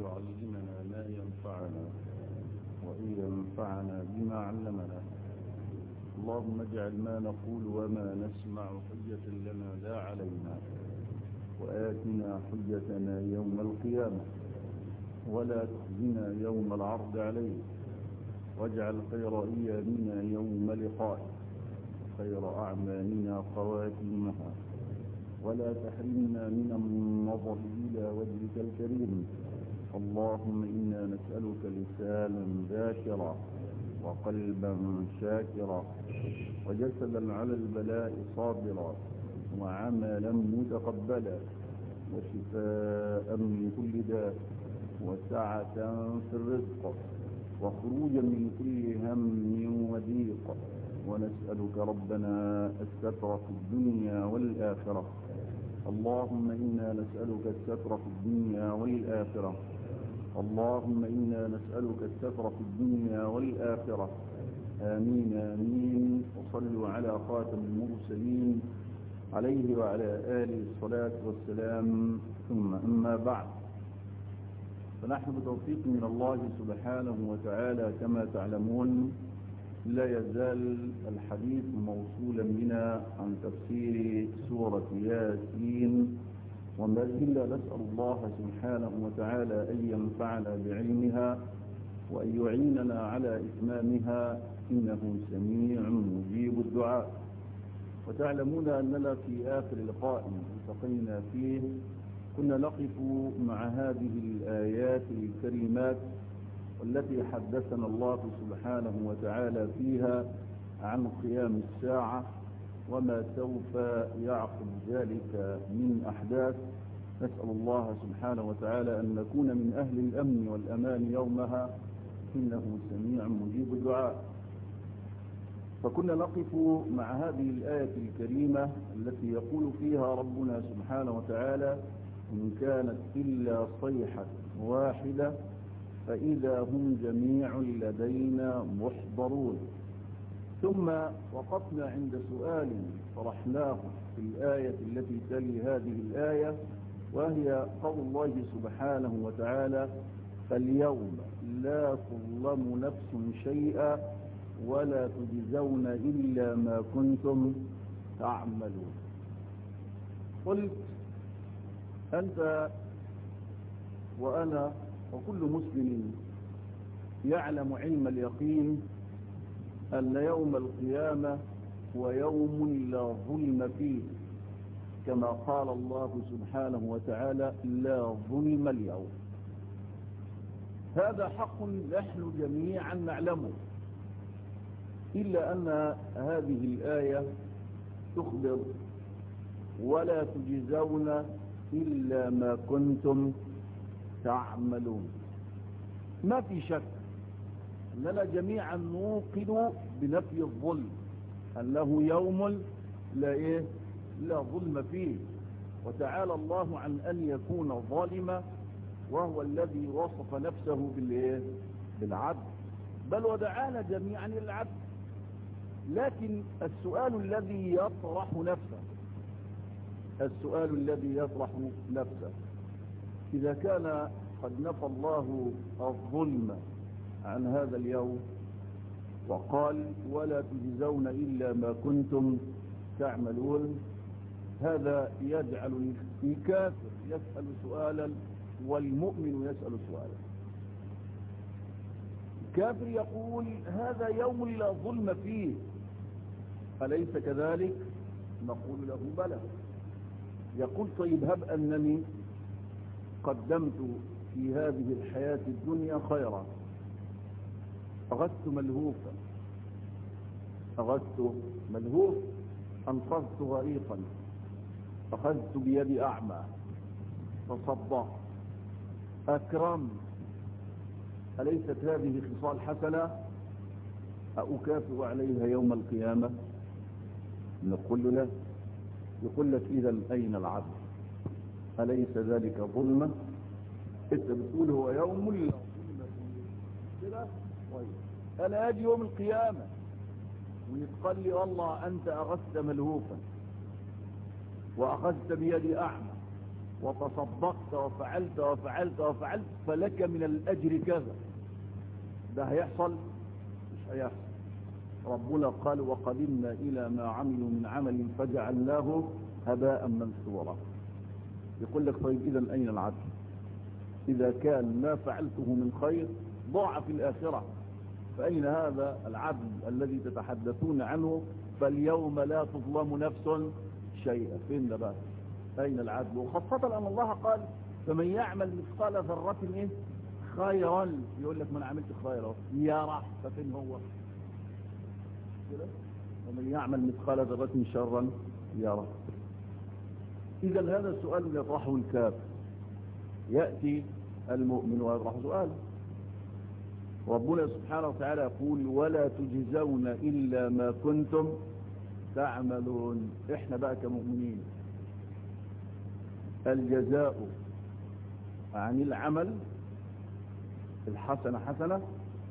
يعلمنا ما ينفعنا وإن ينفعنا بما علمنا اللهم اجعل ما نقول وما نسمع حجة لنا لا علينا وآتنا حجتنا يوم القيامة ولا تخزنا يوم العرض عليك واجعل خير أيامنا يوم لقائك خير أعمالنا خواتيمها ولا تحرمنا من النظر إلى وجهك الكريم اللهم إنا نسألك لسانا ذاكرا وقلبا شاكرا وجسدا على البلاء صابرا وعملا متقبلا وشفاء من كل داء وسعة في الرزق وخروجا من كل هم وضيق ونسألك ربنا الستر في الدنيا والآخرة اللهم إنا نسألك الستر في الدنيا والآخرة اللهم إنا نسألك الستر في الدنيا والآخرة آمين آمين وصلوا على خاتم المرسلين عليه وعلى آله الصلاة والسلام ثم أما بعد فنحن بتوفيق من الله سبحانه وتعالى كما تعلمون لا يزال الحديث موصولا بنا عن تفسير سورة ياسين وما زلنا نسأل الله سبحانه وتعالى أن ينفعنا بعلمها وأن يعيننا على إتمامها إنه سميع مجيب الدعاء وتعلمون أننا في آخر لقاء التقينا فيه كنا نقف مع هذه الآيات الكريمات والتي حدثنا الله سبحانه وتعالى فيها عن قيام الساعة وما سوف يعقب ذلك من أحداث نسأل الله سبحانه وتعالى أن نكون من أهل الأمن والأمان يومها إنه سميع مجيب الدعاء فكنا نقف مع هذه الآية الكريمة التي يقول فيها ربنا سبحانه وتعالى إن كانت إلا صيحة واحدة فإذا هم جميع لدينا محضرون ثم وقفنا عند سؤال طرحناه في الآية التي تلي هذه الآية وهي قول الله سبحانه وتعالى فاليوم لا تظلم نفس شيئا ولا تجزون إلا ما كنتم تعملون قلت أنت وأنا وكل مسلم يعلم علم اليقين أن يوم القيامة هو يوم لا ظلم فيه كما قال الله سبحانه وتعالى لا ظلم اليوم هذا حق نحن جميعا نعلمه إلا أن هذه الآية تخبر ولا تجزون إلا ما كنتم تعملون ما في شك أننا جميعا نوقن بنفي الظلم أنه يوم لا إيه لا ظلم فيه وتعالى الله عن أن يكون ظالما وهو الذي وصف نفسه بالإيه بالعدل بل ودعانا جميعا للعدل لكن السؤال الذي يطرح نفسه السؤال الذي يطرح نفسه إذا كان قد نفى الله الظلم عن هذا اليوم وقال ولا تجزون إلا ما كنتم تعملون هذا يجعل الكافر يسأل سؤالا والمؤمن يسأل سؤالا الكافر يقول هذا يوم لا ظلم فيه أليس كذلك نقول له بلى يقول طيب هب أنني قدمت في هذه الحياة الدنيا خيرا أغثت ملهوفا أغثت ملهوف أنقذت غريقا أخذت بيد أعمى تصدق أكرم أليست هذه خصال حسنة أكافئ عليها يوم القيامة نقول له يقول لك إذا أين العدل أليس ذلك ظلمة انت بتقول هو يوم لا ظلم كده طيب أنا أجي يوم القيامة ويتقال لي والله أنت أغثت ملهوفا وأخذت بيدي أعمى وتصدقت وفعلت وفعلت وفعلت فلك من الأجر كذا ده هيحصل مش هيحصل ربنا قال وقدمنا إلى ما عملوا من عمل فجعلناه هباء منثورا يقول لك طيب إذا أين العدل إذا كان ما فعلته من خير ضاع في الآخرة فأين هذا العدل الذي تتحدثون عنه فاليوم لا تظلم نفس شيئا فين ده بقى أين العدل وخاصة أن الله قال فمن يعمل مثقال ذرة إيه خيرا يقول لك من عملت خيرا يرى ففين هو كده ومن يعمل مثقال ذرة شرا يرى إذا هذا السؤال يطرحه الكافر يأتي المؤمن ويطرح سؤال ربنا سبحانه وتعالى يقول ولا تجزون إلا ما كنتم تعملون احنا بقى كمؤمنين الجزاء عن العمل الحسنة حسنة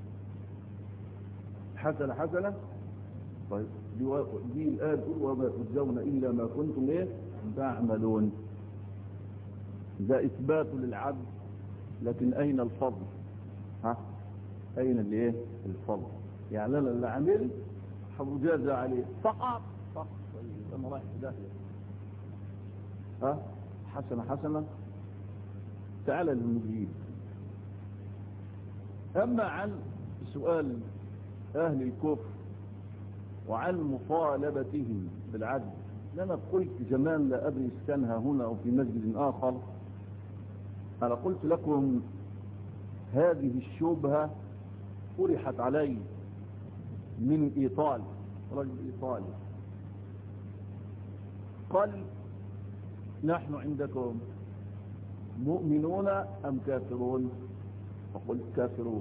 حسنة حسنة طيب دي, دي الآية تقول وما تجزون إلا ما كنتم إيه تعملون ده إثبات للعبد لكن أين الفضل ها أين الايه الفضل يعني أنا اللي عمل حجازة عليه فقط فقط طيب أنا رايح في داهية ها حسنة حسنة تعالى للمجيب أما عن سؤال أهل الكفر وعن مطالبتهم بالعدل لأنا قلت زمان لا أدري كانها هنا أو في مسجد آخر أنا قلت لكم هذه الشبهة طرحت علي من إيطاليا رجل إيطالي قال نحن عندكم مؤمنون أم كافرون فقلت كافرون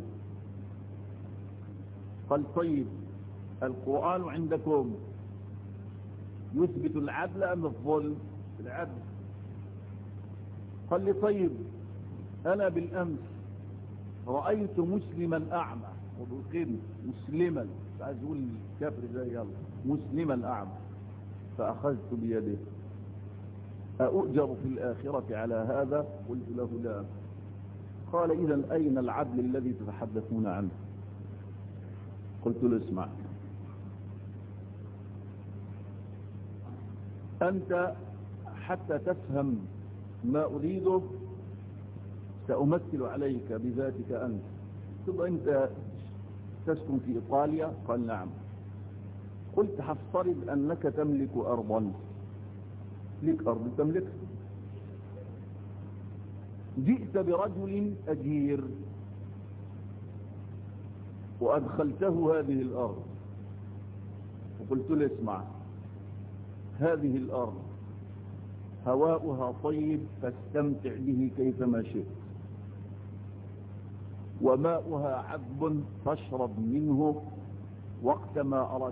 قال طيب القرآن عندكم يثبت العدل أم الظلم العدل قال لي طيب أنا بالأمس رأيت مسلما أعمى وبالقيم مسلما عايز أقول كافر زي يلا مسلما أعمى فأخذت بيده أؤجر في الآخرة على هذا قلت له لا قال إذا أين العدل الذي تتحدثون عنه قلت له اسمع أنت حتى تفهم ما أريده سأمثل عليك بذاتك أنت ثم أنت تسكن في إيطاليا قال نعم قلت هفترض أنك تملك أرضا لك أرض تملكها جئت برجل أجير وأدخلته هذه الأرض وقلت له اسمع هذه الأرض هواؤها طيب فاستمتع به كيفما شئت وماؤها عذب فاشرب منه وقت ما أردت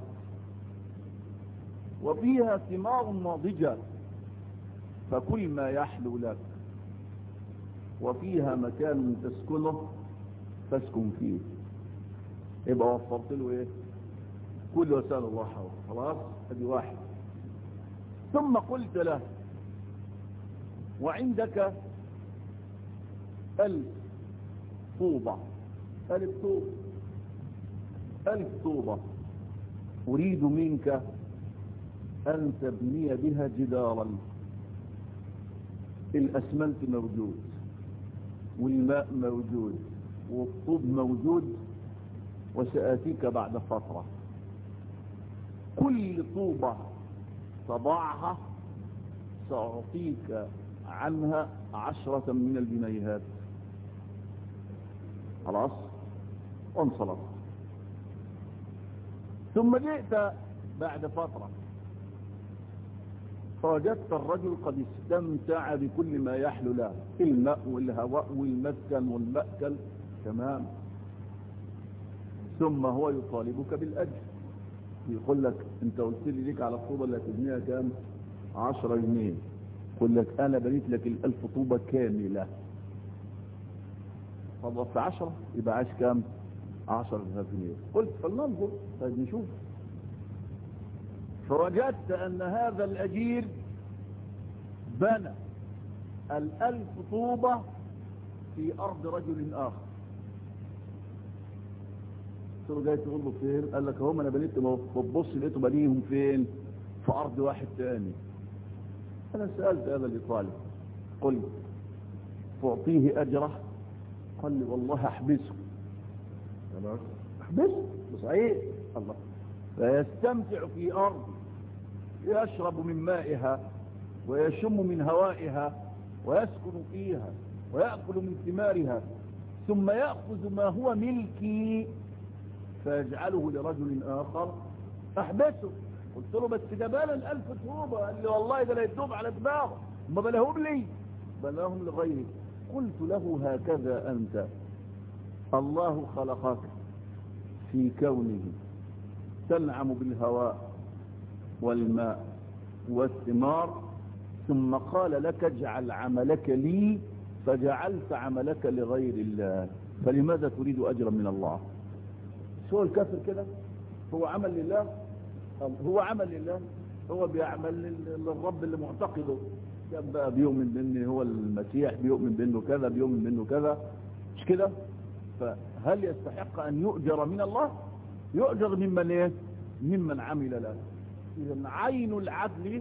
وفيها ثمار ناضجة فكل ما يحلو لك وفيها مكان تسكنه فاسكن فيه يبقى وفرت له ايه كل وسائل الله حول خلاص ادي واحد ثم قلت له وعندك ألف طوبة ألف طوبة ألف طوبة أريد منك أن تبني بها جدارا الأسمنت موجود والماء موجود والطوب موجود وسآتيك بعد فترة كل طوبة تضعها سأعطيك عنها عشرة من الجنيهات خلاص انصرف ثم جئت بعد فترة فوجدت الرجل قد استمتع بكل ما يحلو له الماء والهواء والمسكن والمأكل تمام ثم هو يطالبك بالأجر يقول لك انت قلت لي ليك على الطوبة اللي هتبنيها كام عشرة جنيه يقول لك انا بنيت لك الالف طوبة كاملة فضفت عشرة يبقى عاش كام عشرة جنيه قلت فلننظر طيب نشوف فوجدت ان هذا الاجير بنى الألف طوبة في أرض رجل آخر قلت له جاي تقول له فين قال لك هم انا بنيت ببص لقيته بنيهم فين في ارض واحد تاني انا سالت هذا الايطالي قل تعطيه اجره قال لي والله احبسه خلاص احبسه صحيح الله فيستمتع في ارض يشرب من مائها ويشم من هوائها ويسكن فيها ويأكل من ثمارها ثم يأخذ ما هو ملكي فيجعله لرجل آخر أحبسه قلت له بس جبال الألف طوبة قال لي والله ده لا يدوب على دماغه ما بلاهم لي بلاهم لغيري قلت له هكذا أنت الله خلقك في كونه تنعم بالهواء والماء والثمار ثم قال لك اجعل عملك لي فجعلت عملك لغير الله فلماذا تريد أجرا من الله شو الكافر كده هو عمل لله هو عمل لله هو بيعمل للرب اللي معتقده كان بقى بيؤمن بان هو المسيح بيؤمن بانه كذا بيؤمن بانه كذا مش كده فهل يستحق ان يؤجر من الله يؤجر ممن ايه ممن عمل له اذا عين العدل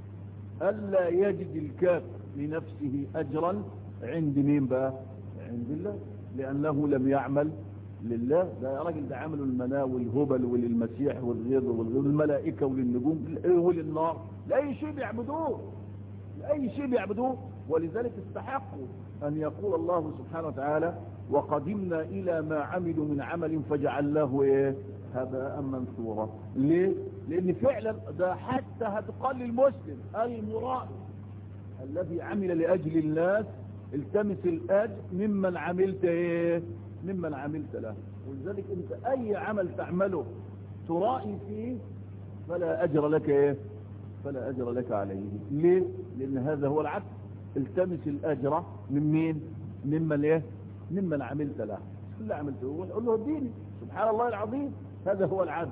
الا يجد الكافر لنفسه اجرا عند مين بقى عند الله لانه لم يعمل لله ده يا راجل ده عملوا المناة والهبل وللمسيح والغيظ والملائكة وللنجوم وللنار لأي شيء بيعبدوه لأي شيء بيعبدوه ولذلك استحقوا أن يقول الله سبحانه وتعالى وقدمنا إلى ما عملوا من عمل فجعلناه إيه هباء منثورا ليه؟ لأن فعلا ده حتى هتقال للمسلم المرائي الذي عمل لأجل الناس التمس الأجر ممن عملت إيه ممن عملت له ولذلك انت اي عمل تعمله ترائي فيه فلا اجر لك ايه فلا اجر لك عليه ليه لان هذا هو العدل التمس الاجر من مين ممن ايه ممن عملت له كل عملته قول له اديني سبحان الله العظيم هذا هو العدل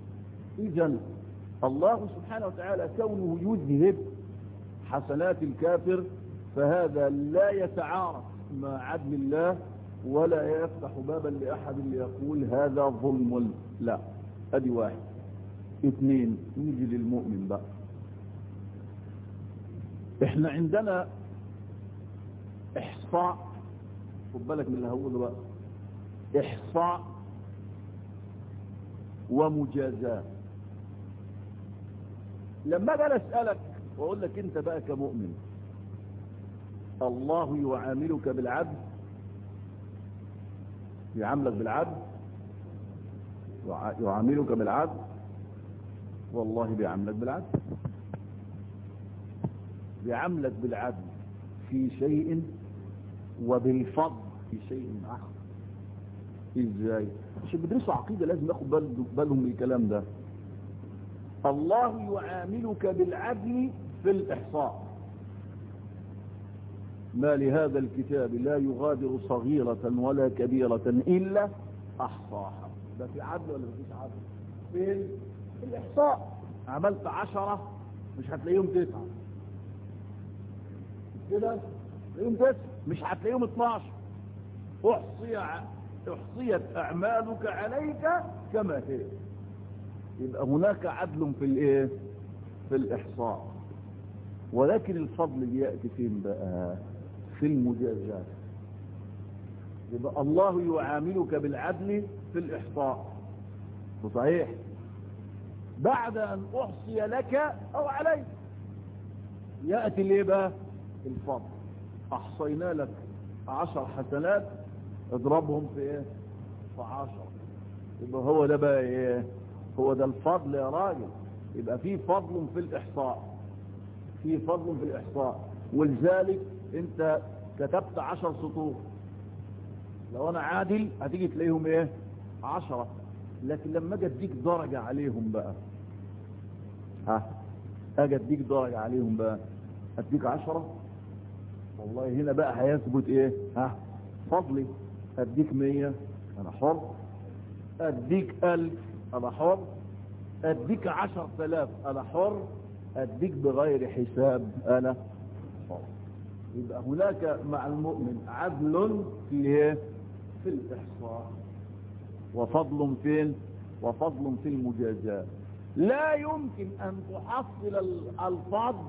اذا الله سبحانه وتعالى كونه يذهب حسنات الكافر فهذا لا يتعارض مع عدل الله ولا يفتح بابا لأحد ليقول هذا ظلم لا ادي واحد اثنين نيجي للمؤمن بقى احنا عندنا احصاء خد بالك من اللي هقوله بقى احصاء ومجازاة لما اجي اسالك واقول لك انت بقى كمؤمن الله يعاملك بالعدل يعاملك بالعدل يعاملك بالعدل والله بيعاملك بالعدل بيعاملك بالعدل في شيء وبالفضل في شيء آخر ازاي عشان بيدرسوا عقيدة لازم ياخد بالهم من الكلام ده الله يعاملك بالعدل في الإحصاء ما لهذا الكتاب لا يغادر صغيرة ولا كبيرة إلا أحصاها ده في عدل ولا مفيش عدل فين في الإحصاء عملت عشرة مش هتلاقيهم تسعة كده تلاقيهم تسعة مش هتلاقيهم 12 احصي احصيت اعمالك عليك كما هي يبقى هناك عدل في الايه في الاحصاء ولكن الفضل بياتي فين بقى في المجازات يبقى الله يعاملك بالعدل في الاحصاء صحيح بعد ان احصي لك او عليك ياتي ليه بقى الفضل احصينا لك عشر حسنات اضربهم في ايه في عشر يبقى هو ده بقى ايه هو ده الفضل يا راجل يبقى في فضل في الاحصاء في فضل في الاحصاء ولذلك انت كتبت عشر سطور لو انا عادل هتيجي تلاقيهم ايه عشرة لكن لما اجي اديك درجة عليهم بقى ها اجي اديك درجة عليهم بقى اديك عشرة والله هنا بقى هيثبت ايه ها فضلي اديك مية انا حر اديك الف انا حر اديك عشر تلاف انا حر اديك بغير حساب انا حر يبقى هناك مع المؤمن عدل في ايه في الإحصاء وفضل فين وفضل في المجازاة لا يمكن أن تحصل الفضل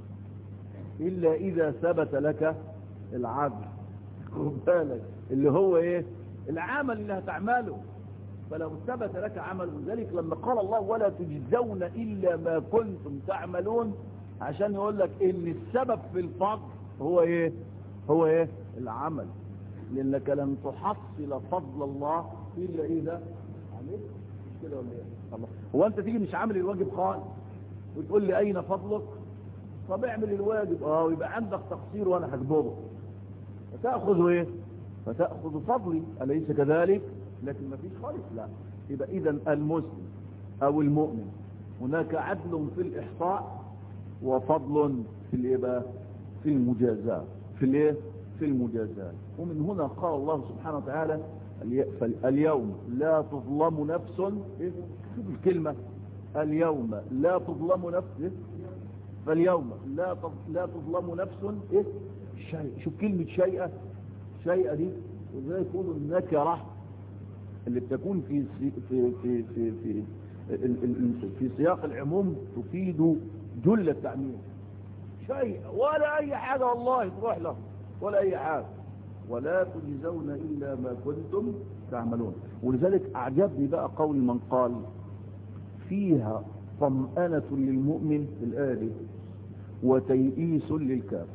إلا إذا ثبت لك العدل خد بالك اللي هو إيه العمل اللي هتعمله فلو ثبت لك عمل ذلك لما قال الله ولا تجزون إلا ما كنتم تعملون عشان يقول لك إن السبب في الفضل هو إيه هو إيه العمل لأنك لن تحصل فضل الله إلا إذا عملت مش كده ولا إيه الله هو أنت تيجي مش عامل الواجب خالص وتقول لي أين فضلك طب اعمل الواجب اه ويبقى عندك تقصير وانا هجبره فتأخذ ايه فتأخذ فضلي أليس كذلك لكن ما فيش خالص لا يبقى اذا المسلم او المؤمن هناك عدل في الاحصاء وفضل في الايه بقى في المجازاة في الايه في المجازاة ومن هنا قال الله سبحانه وتعالى اليوم لا تظلم نفس شوف الكلمة اليوم لا تظلم نفس فاليوم لا لا تظلم نفس ايه شيء شوف كلمة شيئة شيئة دي وزي يقولوا النكرة اللي بتكون في في في في في في, في سياق العموم تفيد جل التعميم شيء ولا اي حاجة والله تروح له ولا اي حاجة ولا تجزون الا ما كنتم تعملون ولذلك اعجبني بقى قول من قال فيها طمأنة للمؤمن في الآية دي وتيئيس للكافر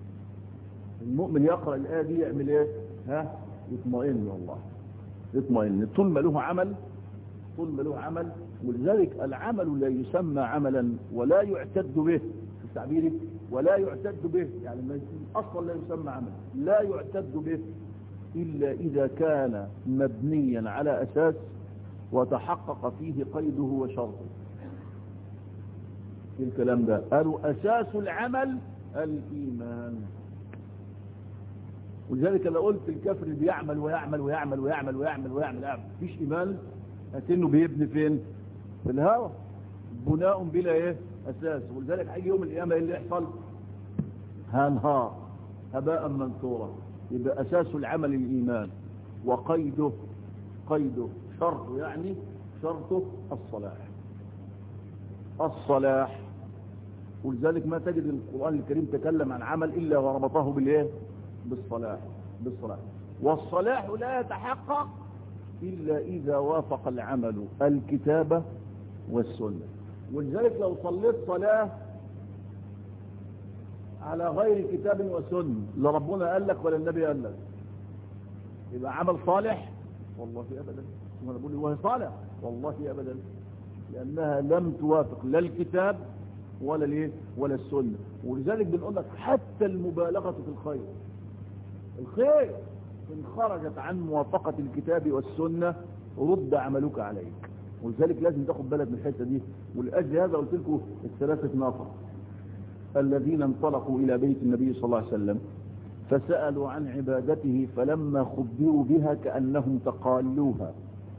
المؤمن يقرأ الآية دي يعمل ايه ها يطمئن والله يطمئن طول ما له عمل طول ما له عمل ولذلك العمل لا يسمى عملا ولا يعتد به في تعبيره ولا يعتد به يعني اصلا لا يسمى عمل لا يعتد به إلا إذا كان مبنيا على أساس وتحقق فيه قيده وشرطه في الكلام ده قالوا أساس العمل الإيمان ولذلك لو قلت الكافر اللي بيعمل ويعمل ويعمل ويعمل ويعمل ويعمل ويعمل مفيش إيمان لكنه بيبني فين في الهوى بناء بلا ايه أساس ولذلك هيجي يوم القيامة ايه اللي يحصل هانهار هباء منثورا يبقى أساس العمل الإيمان وقيده قيده شرطه يعني شرطه الصلاح الصلاح ولذلك ما تجد القرآن الكريم تكلم عن عمل إلا وربطه بالإيه بالصلاح بالصلاح والصلاح لا يتحقق إلا إذا وافق العمل الكتابة والسنة ولذلك لو صليت صلاة على غير كتاب وسنة لا ربنا قال لك ولا النبي قال لك يبقى عمل صالح والله أبدا ثم بقول وهي صالح والله أبدا لأنها لم توافق لا الكتاب ولا الايه ولا السنة ولذلك بنقول لك حتى المبالغة في الخير الخير إن خرجت عن موافقة الكتاب والسنة رد عملك عليك ولذلك لازم تاخد بالك من الحته دي ولأجل هذا قلت لكم الثلاثة نافر الذين انطلقوا إلى بيت النبي صلى الله عليه وسلم فسألوا عن عبادته فلما خبروا بها كأنهم تقالوها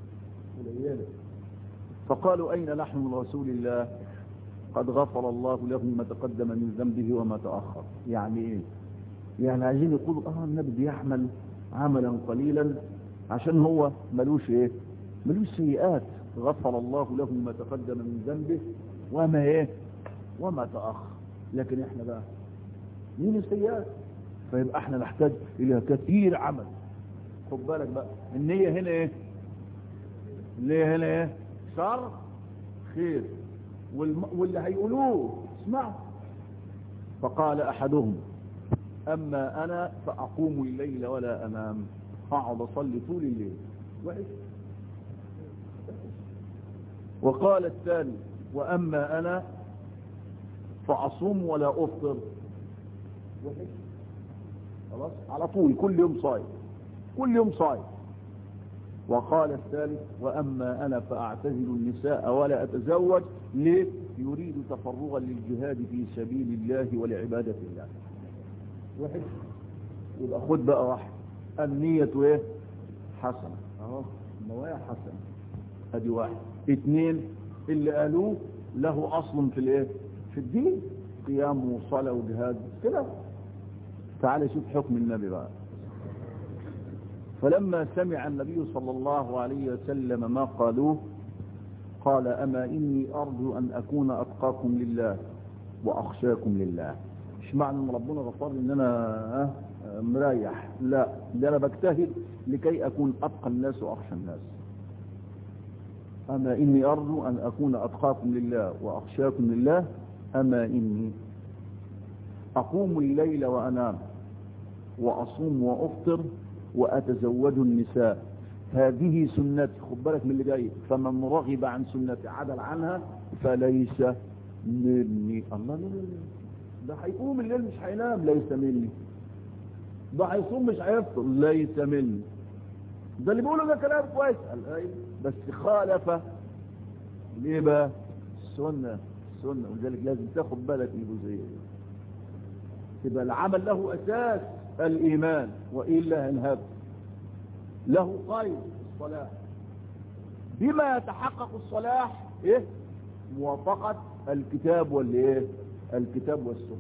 فقالوا أين نحن من رسول الله قد غفر الله له ما تقدم من ذنبه وما تأخر يعني ايه يعني عايزين يقولوا اه النبي بيعمل عملا قليلا عشان هو ملوش ايه ملوش سيئات غفر الله له ما تقدم من ذنبه وما ايه وما تأخر لكن احنا بقى مين السيئات فيبقى احنا نحتاج الى كثير عمل خد بالك بقى النية هنا ايه النية هنا ايه شر خير والم... واللي هيقولوه اسمعوا فقال احدهم اما انا فاقوم الليل ولا انام اقعد اصلي طول الليل وحش وقال الثاني واما انا فاصوم ولا افطر وحش خلاص على طول كل يوم صايم كل يوم صايم وقال الثالث وأما أنا فأعتزل النساء ولا أتزوج ليه يريد تفرغا للجهاد في سبيل الله ولعبادة الله واحد يبقى خد بقى واحد النية ايه حسنة اهو النوايا حسنة ادي واحد اثنين اللي قالوه له اصل في الايه في الدين قيام وصلاة وجهاد كده تعال شوف حكم النبي بقى فلما سمع النبي صلى الله عليه وسلم ما قالوه قال أما إني أرجو أن أكون أتقاكم لله وأخشاكم لله مش معنى أن ربنا غفر لي أن أنا مريح لا ده أنا بجتهد لكي أكون أتقى الناس وأخشى الناس أما إني أرجو أن أكون أتقاكم لله وأخشاكم لله أما إني أقوم الليل وأنام وأصوم وأفطر وأتزوج النساء هذه سنتي خد بالك من اللي جاي فمن رغب عن سنتي عدل عنها فليس مني الله لا لا لا ده هيقوم الليل مش هينام ليس مني ده هيصوم مش هيفطر ليس مني ده اللي بيقوله ده كلام كويس قال ايوه بس خالف ليه بقى السنه السنه ولذلك لازم تاخد بالك من الجزئيه دي يبقى العمل له اساس الايمان والا ينهب له قيد الصلاح بما يتحقق الصلاح ايه موافقة الكتاب والايه الكتاب والسنة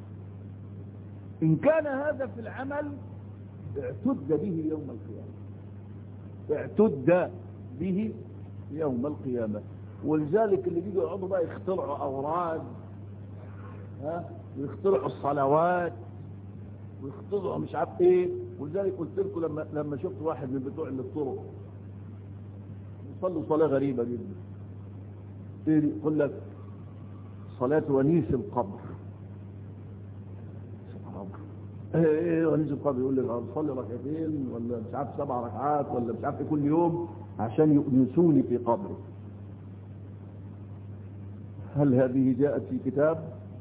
ان كان هذا في العمل اعتد به يوم القيامة اعتد به يوم القيامة ولذلك اللي بيجوا يقعدوا بقى يخترعوا اوراد ها ويخترعوا الصلوات ويخترعوا مش عارف ايه ولذلك قلت لكم لما لما شفت واحد من بتوع الطرق يصلوا صلاه غريبه جدا ايه يقول لك صلاه ونيس القبر ايه ايه ونيس القبر يقول لك اصلي ركعتين ولا مش عارف سبع ركعات ولا مش عارف كل يوم عشان يؤنسوني في قبري هل هذه جاءت في كتاب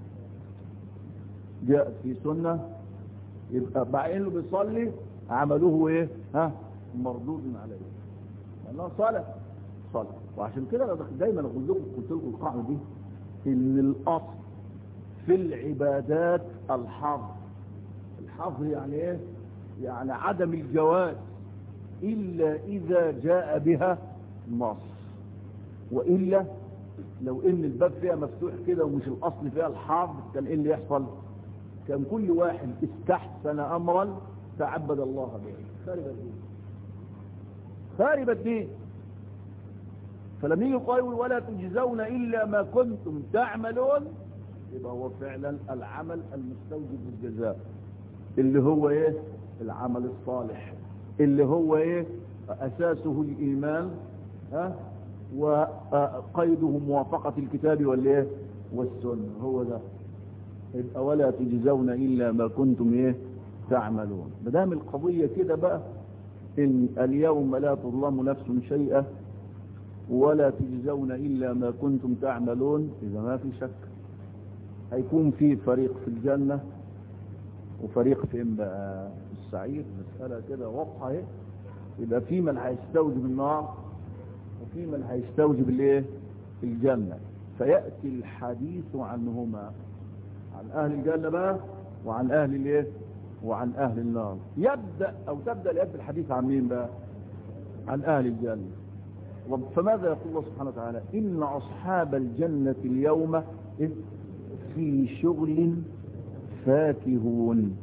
جاءت في سنه يبقى بعين له بيصلي عملوه ايه ها مردود عليه لانها صلاه صلاه وعشان كده انا دايما اقول لكم قلت لكم القاعده دي ان الاصل في العبادات الحظ الحظ يعني ايه يعني عدم الجواز الا اذا جاء بها نص والا لو ان الباب فيها مفتوح كده ومش الاصل فيها الحظ كان ايه اللي يحصل كان كل واحد استحسن امرا تعبد الله به خارب الدين خارب الدين فلما يجي قائل ولا تجزون الا ما كنتم تعملون يبقى هو فعلا العمل المستوجب للجزاء اللي هو ايه العمل الصالح اللي هو ايه اساسه الايمان ها وقيده موافقه الكتاب والايه والسنه هو ده يبقى ولا تجزون إلا ما كنتم إيه تعملون مدام القضية كده بقى إن اليوم لا تظلم نفس شيئا ولا تجزون إلا ما كنتم تعملون إذا ما في شك هيكون في فريق في الجنة وفريق فين بقى السعيد مسألة كده واضحة اهي يبقى في من هيستوجب النار وفي من هيستوجب الايه الجنة فيأتي الحديث عنهما عن أهل الجنة بقى وعن أهل الايه وعن أهل النار يبدأ أو تبدأ الآيات بالحديث عن مين بقى عن أهل الجنة فماذا يقول الله سبحانه وتعالى إن أصحاب الجنة اليوم في شغل فاكهون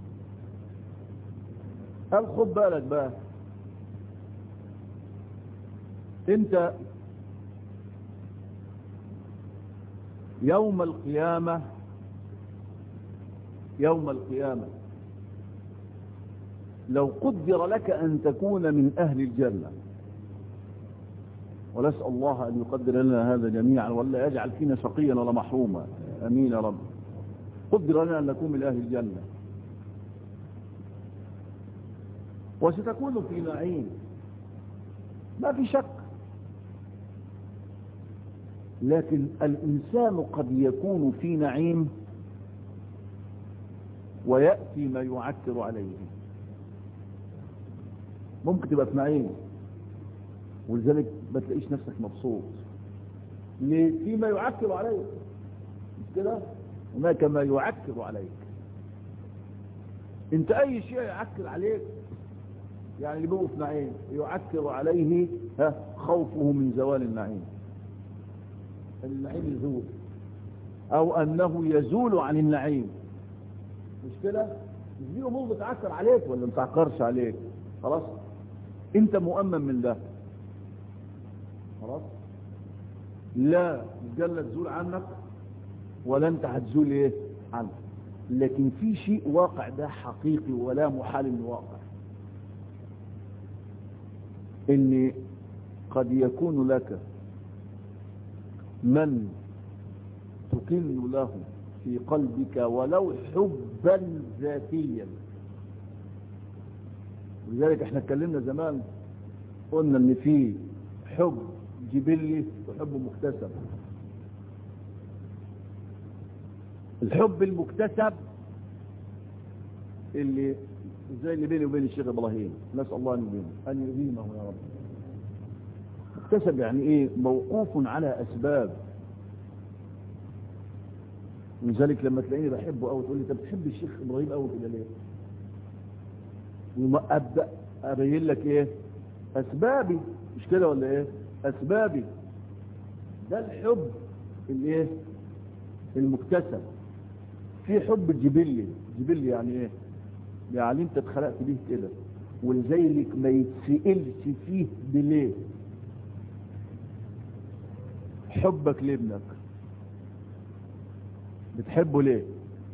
هل خد بالك بقى انت يوم القيامة يوم القيامة لو قدر لك أن تكون من أهل الجنة ونسأل الله أن يقدر لنا هذا جميعا ولا يجعل فينا شقيا ولا محروما أمين يا رب قدر لنا أن نكون من أهل الجنة وستكون في نعيم ما في شك لكن الإنسان قد يكون في نعيم ويأتي ما يعكر عليه ممكن تبقى في نعيم ولذلك ما تلاقيش نفسك مبسوط ليه فيما يعكر عليك مش كده هناك ما يعكر عليك انت اي شيء يعكر عليك يعني اللي بيقف نعيم يعكر عليه ها خوفه من زوال النعيم النعيم يزول او انه يزول عن النعيم مش كده دي امور بتعكر عليك ولا ما تعكرش عليك خلاص انت مؤمن من ده خلاص لا الجنة تزول عنك ولا انت هتزول ايه عنك لكن في شيء واقع ده حقيقي ولا محال انه واقع ان قد يكون لك من تكن له في قلبك ولو حبا ذاتيا ولذلك احنا اتكلمنا زمان قلنا ان في حب جبلي وحب مكتسب الحب المكتسب اللي زي اللي بيني وبين الشيخ ابراهيم نسال الله ان يديمه ان يديمه يا رب مكتسب يعني ايه موقوف على اسباب ولذلك لما تلاقيني بحبه قوي تقول لي انت بتحب الشيخ ابراهيم قوي كده ليه وما ابدا ابين لك ايه اسبابي مش كده ولا ايه اسبابي ده الحب الايه المكتسب في حب جبلي جبلي يعني ايه يعني انت اتخلقت بيه كده ولذلك ما يتسئلش فيه بليه حبك لابنك بتحبه ليه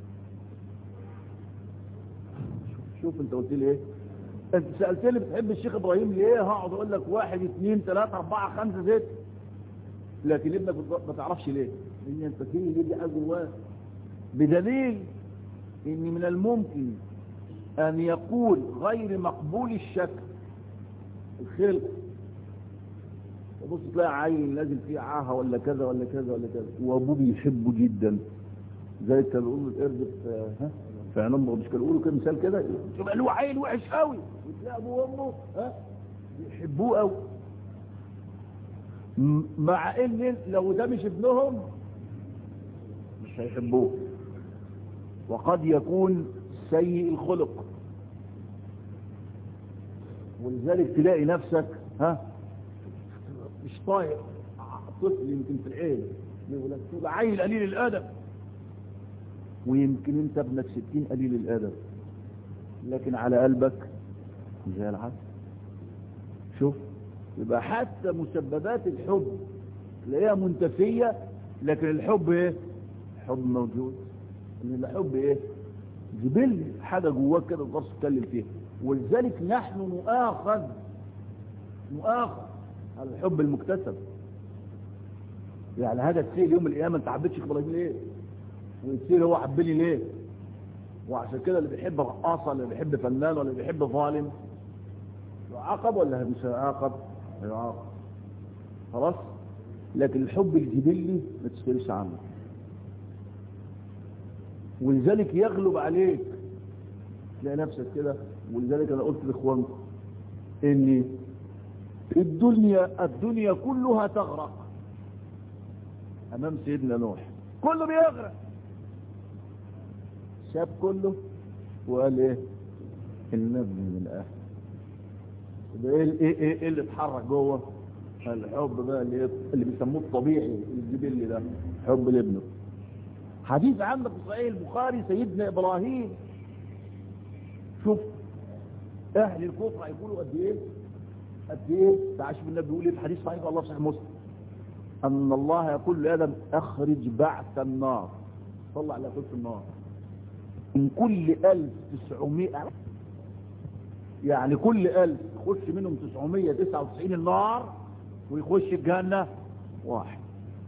شوف, شوف انت قلت لي ايه انت سألتني بتحب الشيخ ابراهيم ليه هقعد اقول لك واحد اثنين ثلاثة اربعة خمسة ست لكن ابنك ما تعرفش ليه ان انت فيه ليه دي حاجة جواه بدليل ان من الممكن ان يكون غير مقبول الشكل الخلق تبص تلاقي عين نازل فيه عاهه ولا كذا ولا كذا ولا كذا وابوه بيحبه جدا زي كانوا بيقولوا القرد في ها في عين امه مش كانوا بيقولوا كده مثال كده يبقى له عين وحش قوي وتلاقي ابوه وامه ها بيحبوه قوي مع ان لو ده مش ابنهم مش هيحبوه وقد يكون سيء الخلق ولذلك تلاقي نفسك ها مش طايق طفل يمكن في العين يقول لك تبقى عيل قليل الادب ويمكن انت ابنك ستين قليل الادب لكن على قلبك زي العسل شوف يبقى حتى مسببات الحب تلاقيها منتفية لكن الحب ايه حب موجود ان الحب ايه جبل حاجة جواك كده تقدرش تتكلم فيها ولذلك نحن نؤاخذ نؤاخذ على الحب المكتسب يعني هذا السيل يوم القيامة انت حبيتش ابراهيم ليه والسيل هو حبني ليه وعشان كده اللي بيحب رقاصة اللي بيحب فنان ولا بيحب ظالم يعاقب ولا مش هيعاقب هيعاقب خلاص لكن الحب الجبلي ما تشتريش عنه ولذلك يغلب عليك تلاقي نفسك كده ولذلك انا قلت لاخوانكم ان الدنيا الدنيا كلها تغرق امام سيدنا نوح كله بيغرق ساب كله وقال ايه النبي من اهل ده ايه ايه ايه, إيه اللي اتحرك جوه الحب بقى اللي, اللي بيسموه الطبيعي الجبلي ده حب لابنه حديث عندك في صحيح البخاري سيدنا ابراهيم شوف اهل الكفر هيقولوا قد ايه قد ايه تعال شوف النبي بيقول ايه في حديث صحيح الله في صحيح مسلم ان الله يقول لادم اخرج بعث النار طلع على قدس النار من كل 1900 يعني كل 1000 يخش منهم 999 النار ويخش الجنه واحد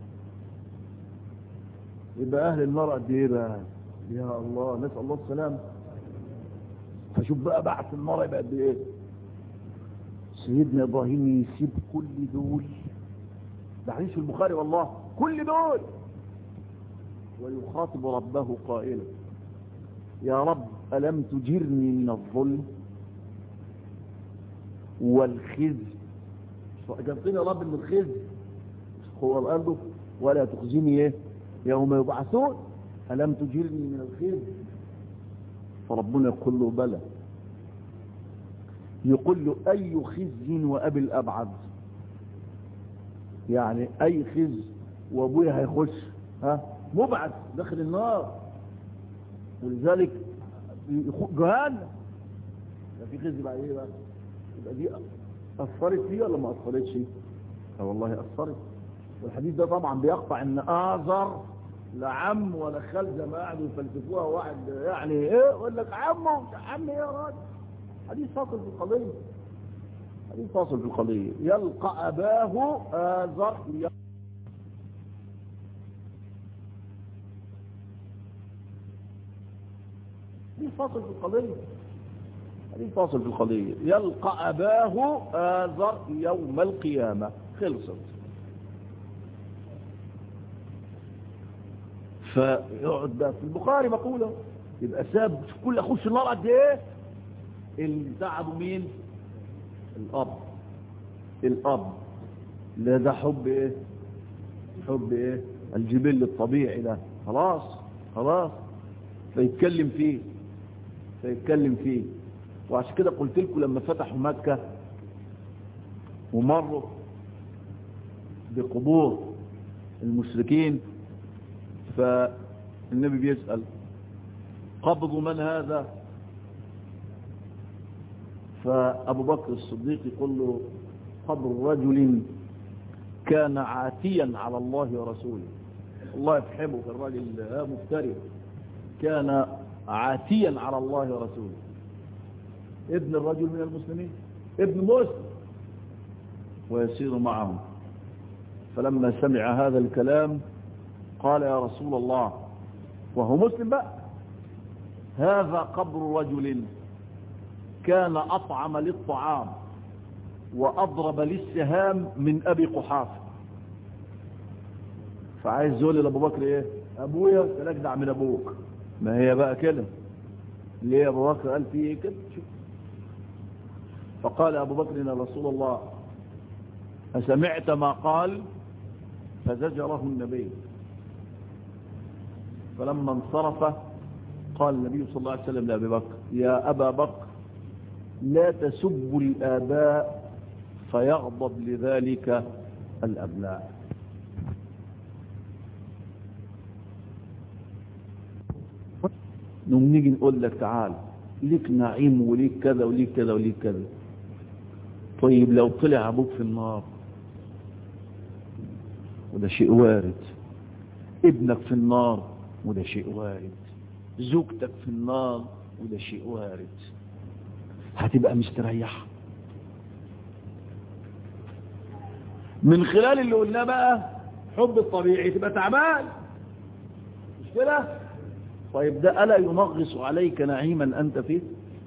يبقى اهل النار قد ايه بقى يا الله نسال الله السلام فشوف بقى بعث النار يبقى قد ايه سيدنا ابراهيم يسيب كل دول ده حديث البخاري والله كل دول ويخاطب ربه قائلا يا رب ألم تجرني من الظلم والخزي جبتني يا رب من الخزي هو قال له ولا تخزني ايه يوم يبعثون ألم تجرني من الخزي فربنا يقول له بلى يقول له أي خزي وأبي الأبعد يعني أي خزي وأبويا هيخش ها مبعث داخل النار ولذلك جهنم ده في خزي بقى ايه بقى يبقى دي اثرت فيه ولا ما اثرتش اه والله اثرت والحديث ده طبعا بيقطع ان اعذر لا عم ولا خال زي ما قعدوا يفلسفوها واحد يعني ايه يقول لك عمه عم ايه يا راجل حديث فاصل في القضيه حديث فاصل في القضيه يلقى اباه اذر حديث فاصل في القضيه حديث فاصل في القضيه يلقى اباه اذر يوم القيامه خلصت فيقعد بقى في البخاري مقوله يبقى ساب كل اخش النار قد ايه اللي تعبوا مين الاب الاب لا ده حب ايه حب ايه الجبل الطبيعي ده خلاص خلاص فيتكلم فيه فيتكلم فيه وعشان كده قلت لكم لما فتحوا مكة ومروا بقبور المشركين فالنبي بيسأل قبض من هذا فأبو بكر الصديق يقول له قبر رجل كان عاتيا على الله ورسوله الله يفحمه الراجل مفتري كان عاتيا على الله ورسوله ابن الرجل من المسلمين ابن مسلم ويسير معهم فلما سمع هذا الكلام قال يا رسول الله وهو مسلم بقى هذا قبر رجل كان أطعم للطعام وأضرب للسهام من أبي قحافة فعايز يقول لأبو بكر إيه أبويا تلجدع من أبوك ما هي بقى كده ليه أبو بكر قال فيه إيه كده شوف فقال أبو بكر يا رسول الله أسمعت ما قال فزجره النبي فلما انصرف قال النبي صلى الله عليه وسلم لأبي بكر يا أبا بكر لا تسبوا الآباء فيغضب لذلك الأبناء نوم نيجي نقول لك تعال ليك نعيم وليك كذا وليك كذا وليك كذا طيب لو طلع أبوك في النار وده شيء وارد ابنك في النار وده شيء وارد زوجتك في النار وده شيء وارد هتبقى مستريح من خلال اللي قلناه بقى حب الطبيعي تبقى تعبان مش كده طيب ده ألا ينغص عليك نعيما أنت فيه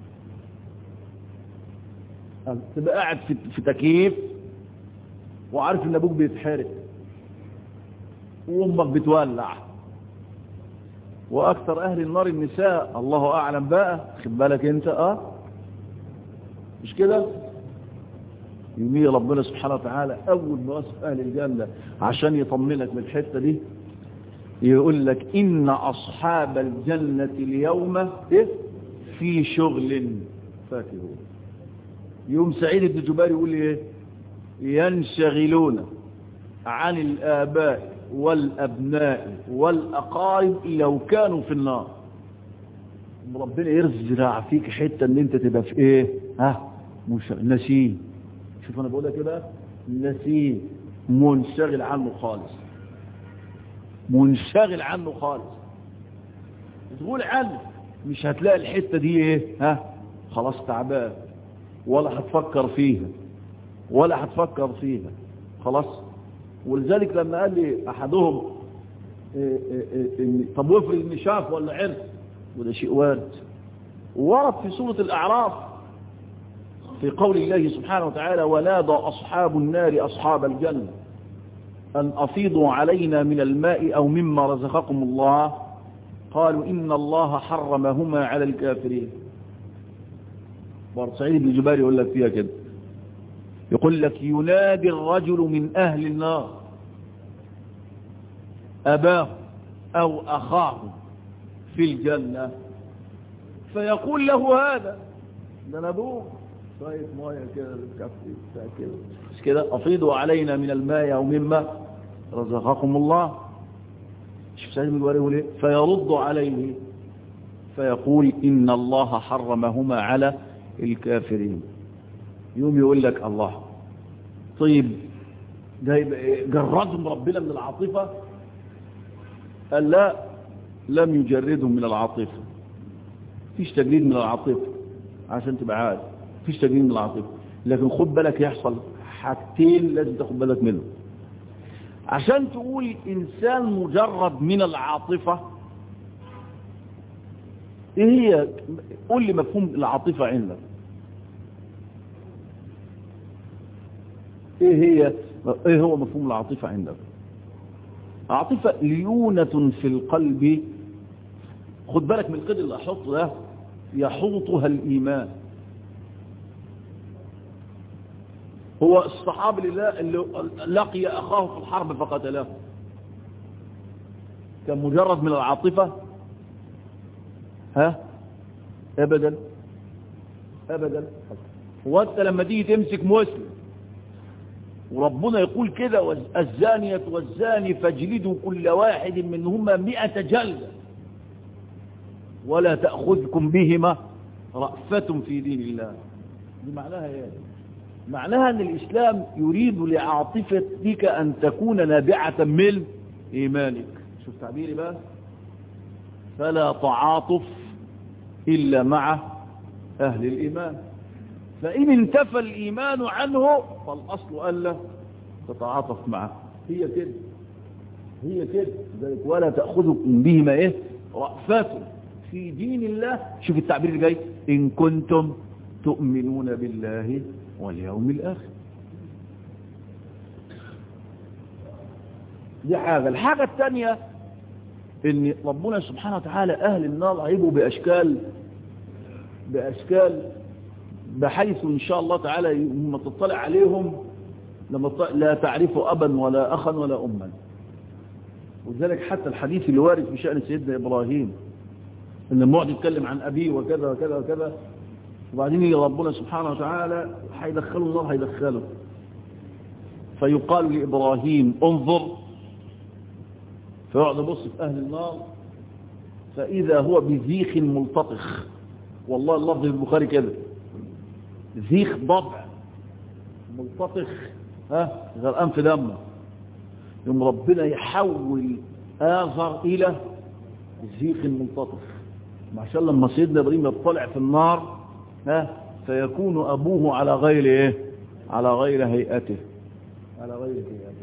تبقى قاعد في, في تكييف وعارف ان ابوك بيتحرق وامك بتولع واكثر اهل النار النساء الله اعلم بقى خد بالك انت اه مش كده يمي ربنا سبحانه وتعالى اول ما وصف اهل الجنه عشان يطمنك من الحته دي يقول لك ان اصحاب الجنه اليوم إيه؟ في شغل فاكهون يوم سعيد بن جبير يقول ايه ينشغلون عن الآباء والأبناء والأقارب لو كانوا في النار ربنا يرزع فيك حتة ان انت تبقى في ايه ها مش نسيه شوف انا بقول لك كده نسيه منشغل عنه خالص منشغل عنه خالص تقول عنه مش هتلاقي الحتة دي ايه ها خلاص تعبان ولا هتفكر فيها ولا هتفكر فيها خلاص ولذلك لما قال لي احدهم إيه إيه إيه طب وافرض ان شاف ولا عرف وده شيء وارد ورد في سورة الاعراف في قول الله سبحانه وتعالى ونادى اصحاب النار اصحاب الجنة ان افيضوا علينا من الماء او مما رزقكم الله قالوا ان الله حرمهما على الكافرين برضه سعيد بن جبير يقول لك فيها كده يقول لك ينادي الرجل من أهل النار أباه أو أخاه في الجنة فيقول له هذا ده انا ابوه شويه ميه كده بتكفي بتاع كده مش كده افيضوا علينا من الماء او مما رزقكم الله شوف سعيد بن جبير يقول ايه فيرد عليه فيقول إن الله حرمهما على الكافرين يوم يقول لك الله طيب ده جردهم ربنا من العاطفة قال لا لم يجردهم من العاطفة فيش تجريد من العاطفة عشان تبقى عارف فيش تجريد من العاطفة لكن خد بالك يحصل حاجتين لازم تاخد بالك منهم عشان تقول إنسان مجرد من العاطفة ايه هي قول لي مفهوم العاطفة عندك ايه هي ايه هو مفهوم العاطفة عندك عاطفة ليونة في القلب خد بالك من القدر اللي احطه ده يحوطها الايمان هو الصحابي اللي لقي اخاه في الحرب فقتله كان مجرد من العاطفة ها ابدا ابدا وانت لما تيجي تمسك مسلم وربنا يقول كده الزانية والزاني فاجلدوا كل واحد منهما مئة جلدة ولا تأخذكم بهما رأفة في دين الله دي معناها ايه معناها ان الاسلام يريد لعاطفتك ان تكون نابعة من ايمانك شوف تعبيري بقى فلا تعاطف إلا مع أهل الإيمان فإن انتفى الإيمان عنه فالأصل ألا تتعاطف معه هي كده هي كده ذلك ولا تأخذكم بهما إيه رأفات في دين الله شوف التعبير اللي جاي إن كنتم تؤمنون بالله واليوم الآخر دي حاجة الحاجة الثانية ان ربنا سبحانه وتعالى اهل النار هيبقوا باشكال باشكال بحيث ان شاء الله تعالى لما تطلع عليهم لما لا تعرف ابا ولا اخا ولا اما ولذلك حتى الحديث اللي وارد في شأن سيدنا ابراهيم ان الموعد يتكلم عن ابيه وكذا وكذا وكذا وبعدين يجي ربنا سبحانه وتعالى هيدخله النار هيدخله فيقال لابراهيم انظر فيقعد يبص في أهل النار فإذا هو بزيخ ملتطخ والله اللفظ البخاري كده زيخ ضبع ملتطخ ها غرقان في دمه يوم ربنا يحول آخر إلى الزيخ الملتطخ عشان لما سيدنا إبراهيم يطلع في النار ها فيكون أبوه على غير إيه على غير هيئته على غير هيئته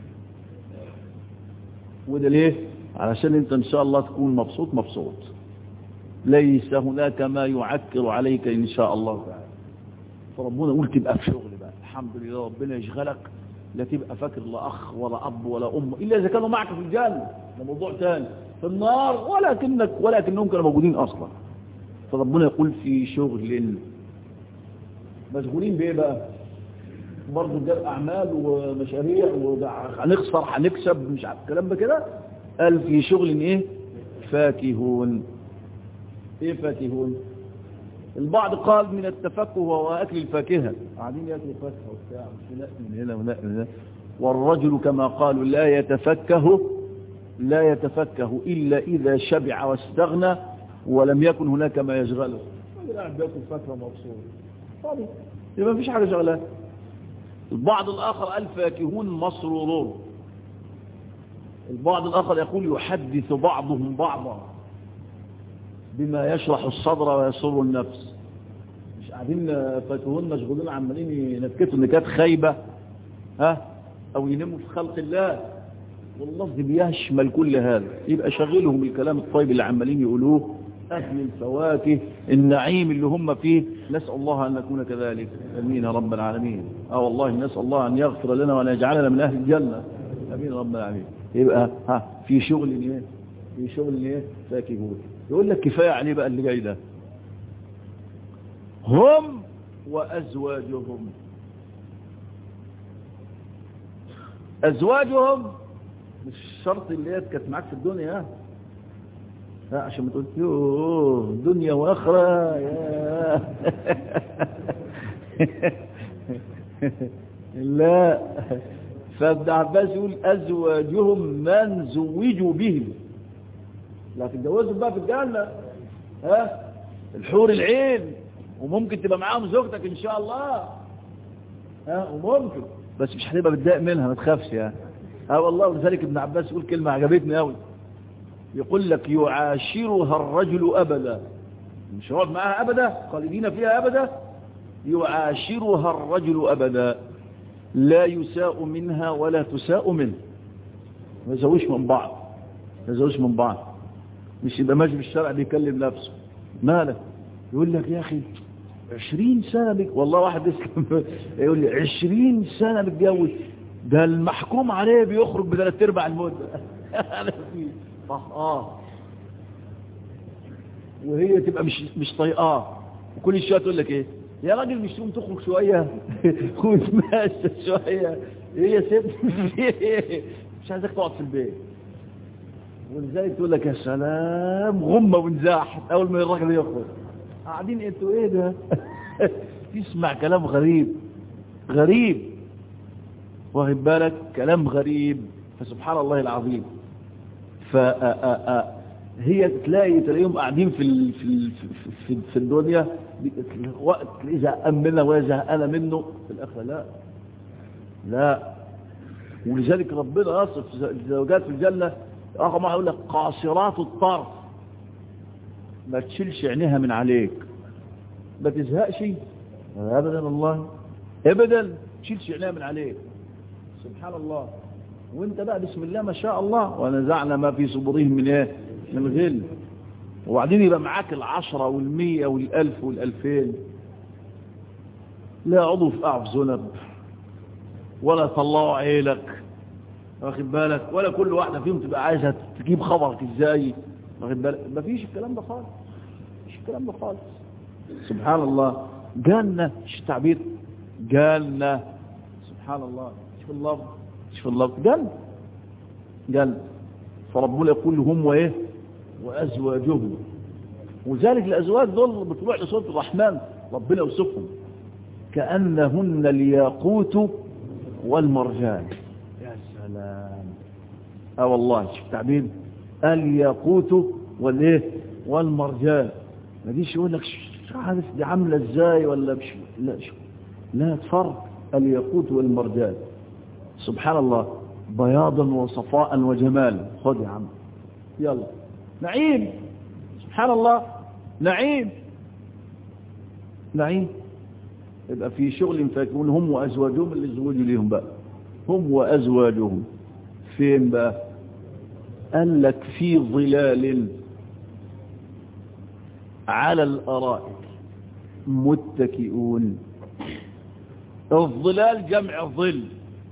وده ليه علشان انت ان شاء الله تكون مبسوط مبسوط ليس هناك ما يعكر عليك ان شاء الله تعالى فربنا يقول تبقى في شغل بقى الحمد لله ربنا يشغلك لا تبقى فاكر لا اخ ولا اب ولا ام الا اذا كانوا معك في الجنه ده موضوع ثاني في النار ولكنك ولكنهم كانوا موجودين اصلا فربنا يقول في شغل مشغولين بايه بقى برضه جاب اعمال ومشاريع وهنخسر هنكسب مش عارف الكلام ده كده قال في شغل ايه فاكهون ايه فاكهون البعض قال من التفكه وهو اكل الفاكهه قاعدين ياكلوا فاكهه وبتاع مش نقل من هنا ونقل من هنا والرجل كما قالوا لا يتفكه لا يتفكه الا اذا شبع واستغنى ولم يكن هناك ما يشغله قاعد بياكل فاكهه مبسوط فاضي يبقى مفيش حاجه شغلاه البعض الآخر قال فاكهون مسرورون البعض الآخر يقول يحدث بعضهم بعضا بما يشرح الصدر ويسر النفس مش قاعدين فاكهون مشغولين عمالين ينكتوا نكات خايبة ها أو ينموا في خلق الله واللفظ بيشمل كل هذا يبقى شغلهم الكلام الطيب اللي عمالين يقولوه أهل الفواكه النعيم اللي هم فيه نسأل الله أن نكون كذلك أمين يا رب العالمين اه والله نسأل الله أن يغفر لنا وأن يجعلنا من أهل الجنة أمين يا رب العالمين يبقى ها في شغل ايه في شغل ايه فاكهون يقول لك كفاية عليه بقى اللي جاي ده هم وأزواجهم أزواجهم مش شرط اللي هي كانت معاك في الدنيا لا عشان ما تقول يوه دنيا واخره يا لا فابن عباس يقول ازواجهم من زوجوا بهم لا تتجوزوا بقى في الجنه ها الحور العين وممكن تبقى معاهم زوجتك ان شاء الله ها وممكن بس مش هتبقى متضايق منها ما تخافش يعني اه والله ولذلك ابن عباس يقول كلمة عجبتني قوي يقول لك يعاشرها الرجل ابدا مش هيقعد معاها ابدا خالدين فيها ابدا يعاشرها الرجل ابدا لا يساء منها ولا تساء منه ما يزوش من بعض ما يزوش من بعض مش يبقى ماشي بالشارع بيكلم نفسه مالك يقول لك يا اخي عشرين سنة بك والله واحد اسلم يقول لي عشرين سنة متجوز ده المحكوم عليه بيخرج بثلاث ارباع المدة اه وهي تبقى مش مش طايقاه وكل شويه تقول لك ايه يا راجل مش تقوم تخرج شويه وتمشى شويه هي سيبني مش عايزك تقعد في البيت ولذلك تقول لك يا سلام غمه ونزاح اول ما الراجل يخرج قاعدين انتوا ايه ده تسمع كلام غريب غريب واخد بالك كلام غريب فسبحان الله العظيم ف هي تلاقي تلاقيهم قاعدين في ال في ال في, في الدنيا وقت تلاقيه زهقان منها وهي زهقانه منه في الاخره لا لا ولذلك ربنا يصف الزوجات في الجنه رقم واحد يقول لك قاصرات الطرف ما تشيلش عينيها من عليك ما تزهقش ابدا الله ابدا تشيلش عينيها من عليك سبحان الله وانت بقى بسم الله ما شاء الله ونزعنا ما في صدورهم من ايه من غل وبعدين يبقى معاك العشرة والمية والالف والالفين لا عضو في اعف ذنب ولا طلعوا عيلك واخد بالك ولا كل واحدة فيهم تبقى عايزة تجيب خبرك ازاي واخد بالك مفيش الكلام ده خالص مفيش الكلام ده خالص سبحان الله جنة مش التعبير جنة سبحان الله شوف اللفظ شوف اللفظ جنة جنة فربنا يقول هم وايه وازواجهم وذلك الازواج دول بتروح لصوت الرحمن ربنا يوصفهم كانهن الياقوت والمرجان يا سلام اه والله شوف تعبير الياقوت والايه والمرجان ما ديش يقول لك عارف دي عامله ازاي ولا مش لا شو لا تفرق الياقوت والمرجان سبحان الله بياضا وصفاء وجمالا خذ يا عم يلا نعيم سبحان الله نعيم نعيم يبقى في شغل فيكون هم وأزواجهم اللي زوجوا ليهم بقى هم وأزواجهم فين بقى قال لك في ظلال على الأرائك متكئون الظلال جمع ظل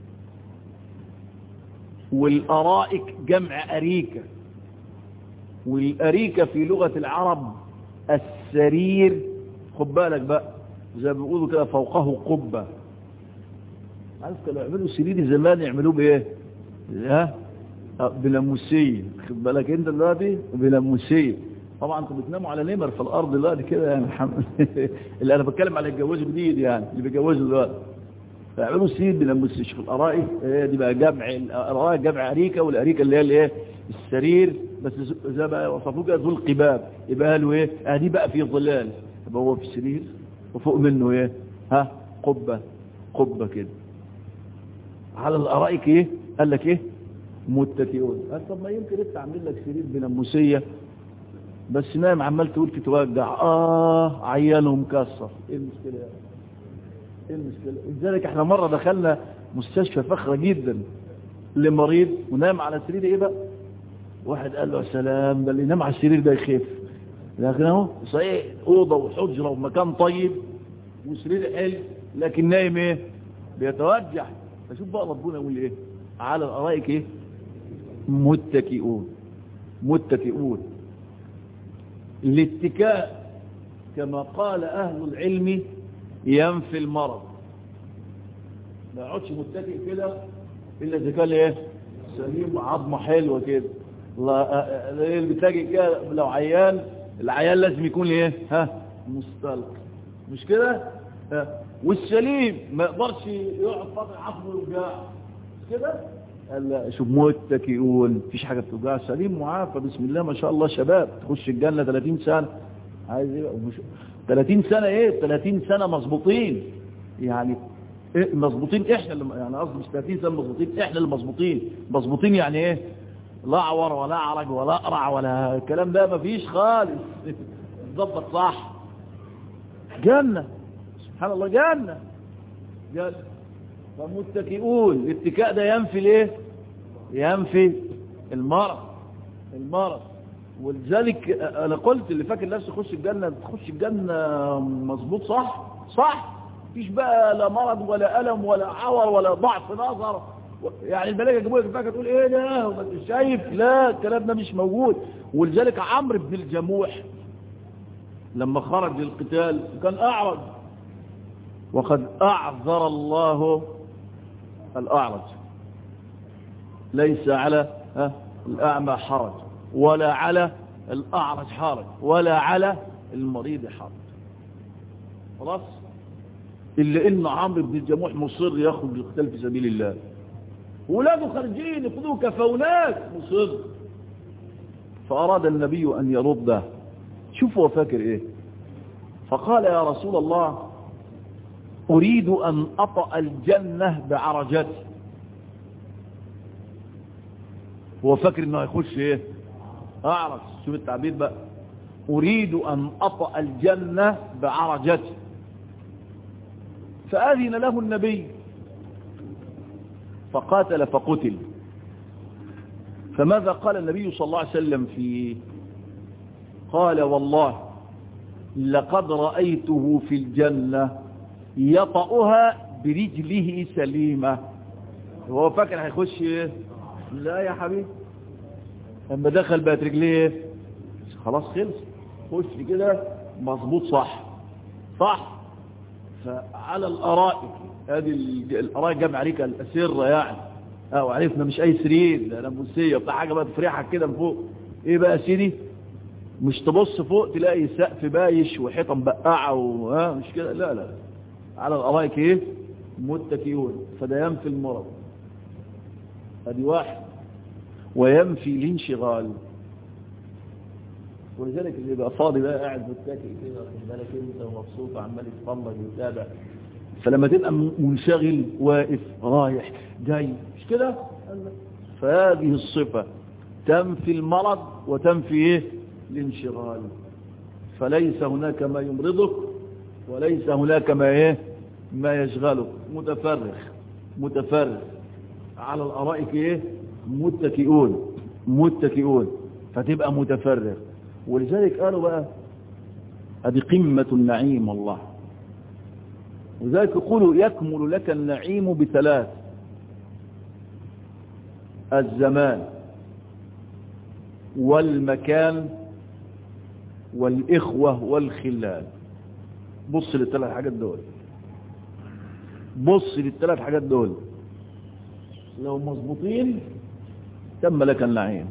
والأرائك جمع أريكة والأريكة في لغة العرب السرير خد بالك بقى زي ما بيقولوا كده فوقه قبة عارف كانوا يعملوا سرير زمان يعملوه بايه ها بلموسية خد بالك انت دلوقتي بلموسية طبعا انتوا بتناموا على نمر في الارض دلوقتي كده يعني الحمد اللي انا بتكلم على الجواز جديد يعني اللي بيجوزوا دلوقتي فيعملوا سرير بلموسية شوف الارائك هي دي بقى جمع الارائك جمع اريكة والاريكة اللي هي الايه السرير بس زي بقى وصفوه كده ذو القباب يبقى قالوا ايه ادي بقى في ظلال يبقى هو في سرير وفوق منه ايه ها قبة قبة كده على الارائك ايه قال لك ايه متكئون قال طب ما يمكن انت عامل لك سرير بنموسيه بس نايم عمال تقول تتوجع اه عيانه مكسر ايه المشكله ايه المشكله لذلك احنا مره دخلنا مستشفى فخره جدا لمريض ونام على سرير ايه بقى واحد قال له يا سلام ده اللي ينام على السرير ده يخف لكن اهو صحيح اوضه وحجره ومكان طيب وسرير حلو لكن نايم ايه بيتوجع فشوف بقى ربنا يقول ايه على الارائك ايه متكئون متكئون الاتكاء كما قال اهل العلم ينفي المرض ما يقعدش متكئ كده الا اذا كان ايه سليم عظمه حلوه كده اللي بتلاقي كده لو عيان العيان لازم يكون ايه ها مستلق مش كده ها. والسليم ما يقدرش يقعد فتره عظمه يوجع كده قال لا شوف متكئون مفيش حاجه بتوجع سليم معافى بسم الله ما شاء الله شباب تخش الجنه 30 سنه عايز ايه مش 30 سنة ايه 30 سنة مظبوطين يعني إيه مظبوطين احنا اللي يعني قصدي مش 30 سنة مظبوطين احنا اللي مظبوطين مظبوطين يعني ايه لا عور ولا عرج ولا اقرع ولا الكلام ده مفيش خالص ظبط صح جنة سبحان الله جنة جنة فمتكئون الاتكاء ده ينفي الايه ينفي المرض المرض ولذلك انا قلت اللي فاكر نفسه يخش الجنة تخش الجنة مظبوط صح صح مفيش بقى لا مرض ولا ألم ولا عور ولا ضعف نظر يعني الملائكة يجيبوا لك الفاكهة تقول ايه ده وما انت شايف لا الكلام ده مش موجود ولذلك عمرو بن الجموح لما خرج للقتال كان أعرج وقد أعذر الله الأعرج ليس على ها الأعمى حرج ولا على الأعرج حرج ولا على المريض حرج خلاص إلا إن عمرو بن الجموح مصر يخرج للقتال في سبيل الله ولاده خارجين يخذوه كفولات مصر فأراد النبي أن يرده شوف هو فاكر إيه فقال يا رسول الله أريد أن أطأ الجنة بعرجتي هو فاكر انه هيخش ايه اعرج شوف التعبير بقى اريد ان اطأ الجنة بعرجتي فاذن له النبي فقاتل فقتل فماذا قال النبي صلى الله عليه وسلم في قال والله لقد رأيته في الجنة يطأها برجله سليمة هو فاكر هيخش ايه لا يا حبيبي لما دخل بقت رجليه خلاص خلص خش كده مظبوط صح صح فعلى الارائك هذه الارائك جمع عليك الاسره يعني اه وعرفنا مش اي سرير ده ناموسيه بتاع حاجه بقى تفرحك كده من فوق ايه بقى يا سيدي مش تبص فوق تلاقي سقف بايش وحيطه مبقعه وها مش كده لا لا على الارائك ايه متكئون فده ينفي المرض ادي واحد وينفي الانشغال ولذلك اللي يبقى فاضي بقى قاعد متكئ كده واخد بالك انت ومبسوط وعمال يتفرج ويتابع فلما تبقى منشغل واقف رايح جاي مش كده فهذه الصفة تنفي المرض وتنفي ايه الانشغال فليس هناك ما يمرضك وليس هناك ما ايه ما يشغلك متفرغ متفرغ على الارائك ايه متكئون متكئون فتبقى متفرغ ولذلك قالوا بقى هذه قمة النعيم والله ولذلك يقولوا يكمل لك النعيم بثلاث الزمان والمكان والإخوة والخلال بص للثلاث حاجات دول بص للثلاث حاجات دول لو مظبوطين تم لك النعيم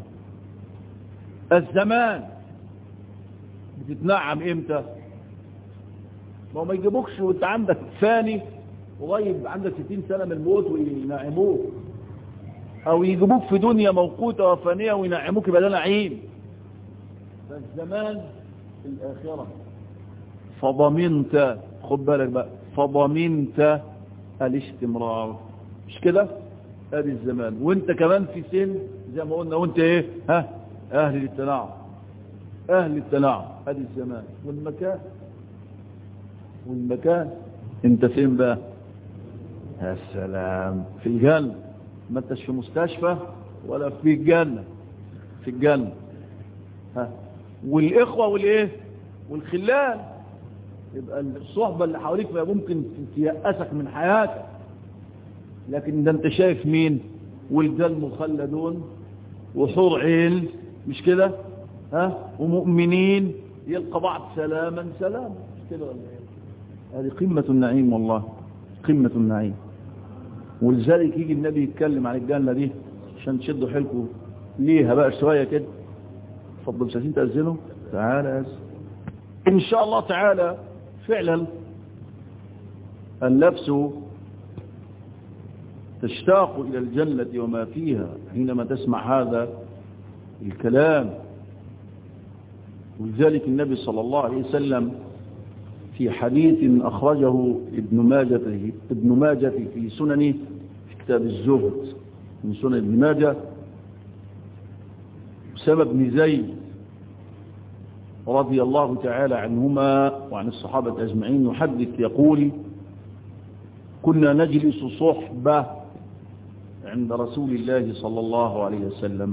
الزمان بتتنعم امتى ما ما يجيبوكش وانت عندك فاني قريب عندك 60 سنة من الموت وينعموك او يجيبوك في دنيا موقوتة وفانية وينعموك يبقى ده نعيم فالزمان في الآخرة فضمنت خد بالك بقى فضمنت الاستمرار مش كده ادي الزمان وانت كمان في سن زي ما قلنا وانت ايه ها اهل التناعم اهل التناعم ادي الزمان والمكان والمكان انت فين بقى يا سلام في الجنة ما انتش في مستشفى ولا في الجنة في الجنة ها والاخوة والايه والخلان يبقى الصحبة اللي حواليك ما ممكن تيأسك من حياتك لكن ده انت شايف مين ولدان مخلدون وحور عين مش كده ها ومؤمنين يلقى بعض سلاما سلاما مش كده ولا ايه هذه قمة النعيم والله قمة النعيم ولذلك يجي النبي يتكلم عن الجنة دي عشان تشدوا حيلكم ليها بقى شوية كده اتفضل مش عايزين تأذنوا تعالى يا ان شاء الله تعالى فعلا النفس تشتاق إلى الجنة وما فيها حينما تسمع هذا الكلام ولذلك النبي صلى الله عليه وسلم في حديث أخرجه ابن ماجة ابن ماجة في سننه في كتاب الزهد من سنن ابن ماجة أسامة بن زيد رضي الله تعالى عنهما وعن الصحابة أجمعين يحدث يقول كنا نجلس صحبة عند رسول الله صلى الله عليه وسلم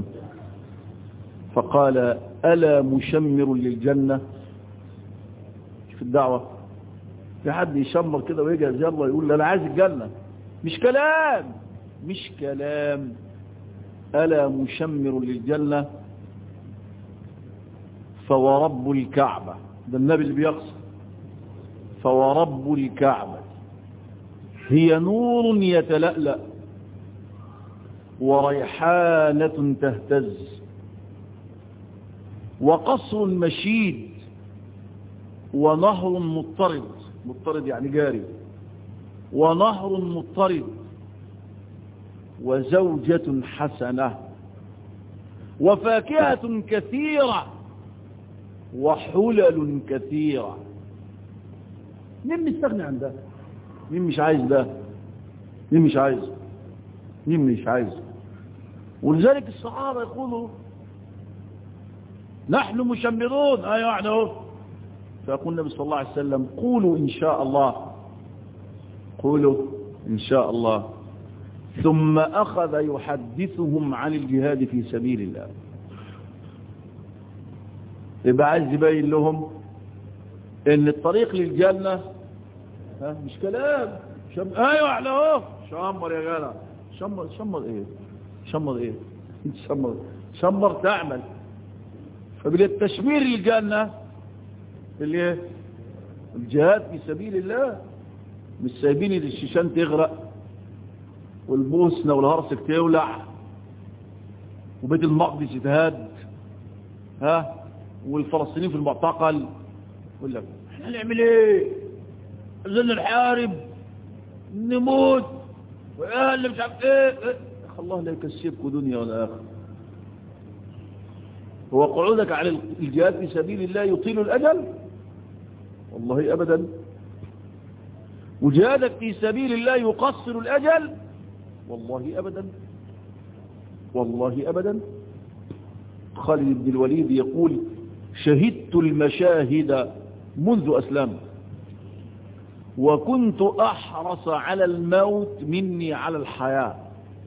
فقال ألا مشمر للجنة في الدعوة في حد يشمر كده ويجهز يلا يقول أنا عايز الجنة مش كلام مش كلام ألا مشمر للجنة فورب الكعبة ده النبي اللي بيقصد فورب الكعبة هي نور يتلألأ وريحانة تهتز وقصر مشيد ونهر مضطرد مضطرد يعني جاري ونهر مضطرد وزوجة حسنة وفاكهة كثيرة وحلل كثيرة مين مستغني عن ده مين مش عايز ده مين مش عايز مين مش عايز ولذلك الصحابة يقولوا نحن مشمرون ايوه احنا اهو فيقول النبي صلى الله عليه وسلم قولوا ان شاء الله قولوا ان شاء الله ثم اخذ يحدثهم عن الجهاد في سبيل الله يبقى عايز يبين لهم ان الطريق للجنة ها مش كلام شم... ايوه احنا اهو شمر يا جدع شمر شمر ايه شمر ايه شمر شمر تعمل فبالتشمير للجنة اللي ايه الجهاد في سبيل الله مش سايبين الشيشان تغرق والبوسنة والهرسك تولع وبيت المقدس يتهد ها والفلسطينيين في المعتقل يقول لك احنا نعمل ايه عايزين نحارب نموت واهل مش عارف ايه, إيه؟ الله لا يكسبكم دنيا ولا اخره هو قعودك على الجهاد في سبيل الله يطيل الاجل والله ابدا وجهادك في سبيل الله يقصر الاجل والله ابدا والله ابدا خالد بن الوليد يقول شهدت المشاهد منذ أسلام وكنت أحرص على الموت مني على الحياة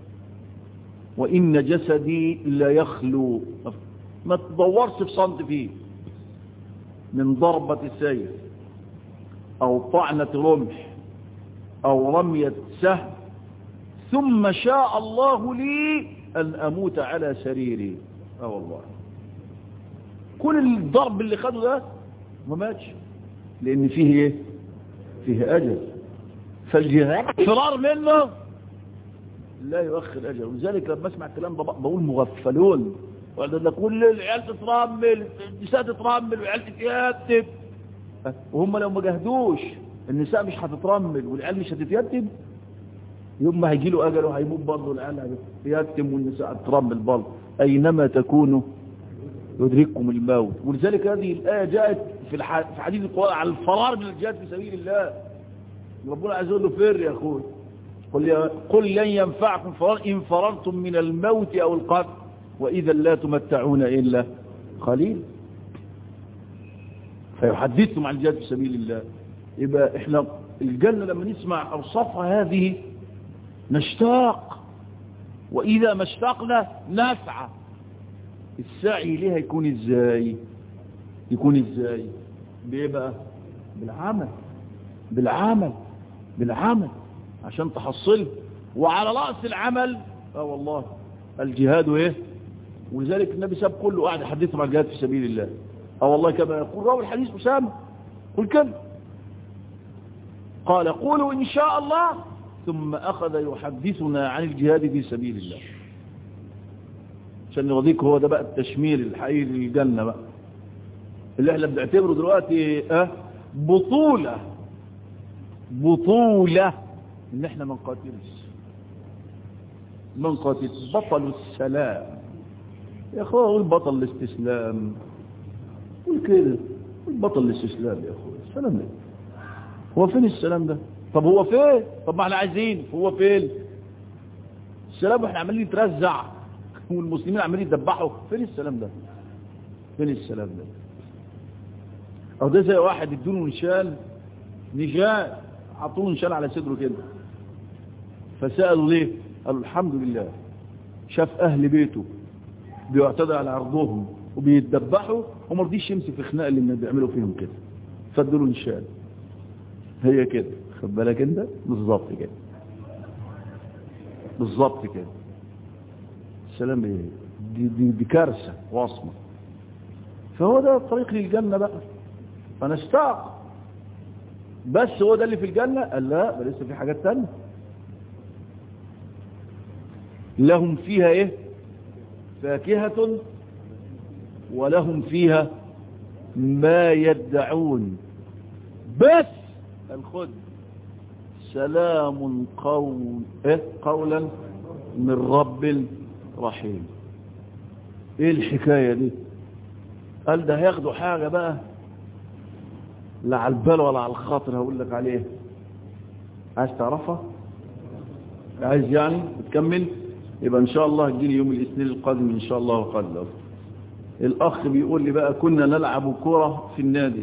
وإن جسدي لا يخلو ما تدورش في صنط فيه من ضربة سيف أو طعنة رمح أو رمية سهم ثم شاء الله لي أن أموت على سريري اه والله كل الضرب اللي خده ده ما ماتش لان فيه ايه فيه اجل فالجهاد فرار منه لا يؤخر اجل ولذلك لما اسمع الكلام ده بقول مغفلون وقال كل العيال تترمل النساء تترمل والعيال تتيتب وهم لو ما جهدوش النساء مش هتترمل والعيال مش هتتيتب يوم ما هيجي له اجل وهيموت برضه العيال هيتم والنساء هتترمل برضه اينما تكونوا يدرككم الموت ولذلك هذه الآية جاءت في, الح... في حديث القرآن على الفرار من الجهاد في سبيل الله ربنا عز وجل فر يا أخوي قل, يا... قل لن ينفعكم فرار إن فررتم من الموت أو القتل وإذا لا تمتعون إلا قليل فيحدثكم عن الجهاد في سبيل الله يبقى احنا الجنة لما نسمع أوصافها هذه نشتاق وإذا ما اشتقنا نسعى السعي ليها يكون ازاي يكون ازاي بيبقى بالعمل بالعمل بالعمل عشان تحصله وعلى رأس العمل اه والله الجهاد ايه ولذلك النبي ساب كله قاعد يحدثهم عن الجهاد في سبيل الله اه والله كما يقول راوي الحديث أسامة قل كم قال قولوا إن شاء الله ثم أخذ يحدثنا عن الجهاد في سبيل الله عشان يرضيك هو ده بقى التشمير الحقيقي للجنة بقى اللي احنا بنعتبره دلوقتي اه بطولة بطولة ان احنا ما نقاتلش ما نقاتلش بطل السلام يا اخوة اقول بطل الاستسلام قول كده بطل الاستسلام يا اخويا السلام ده هو فين السلام ده طب هو فين طب ما احنا عايزين هو فين السلام احنا عمالين نترزع والمسلمين عمالين يدبحوا فين السلام ده فين السلام ده او ده زي واحد ادوله نشال نشال عطوله نشال على صدره كده فسألوا ليه قالوا الحمد لله شاف اهل بيته بيعتدى على عرضهم وبيتدبحوا وما رضيش يمسك في خناق اللي بيعملوا فيهم كده فادوا له نشال هي كده خد بالك انت بالظبط كده بالظبط كده السلام ايه دي, دي, دي كارثه واصمه فهو ده الطريق للجنه بقى فنشتاق بس هو ده اللي في الجنه قال لا ده لسه في حاجات تانية لهم فيها ايه فاكهه ولهم فيها ما يدعون بس الخد سلام قول إيه؟ قولا من رب رحيم ايه الحكاية دي قال ده هياخدوا حاجة بقى لا على البال ولا على الخاطر هقول لك عليه عايز تعرفها عايز يعني تكمل يبقى ان شاء الله هتجيني يوم الاثنين القادم ان شاء الله وقدر الاخ بيقول لي بقى كنا نلعب كرة في النادي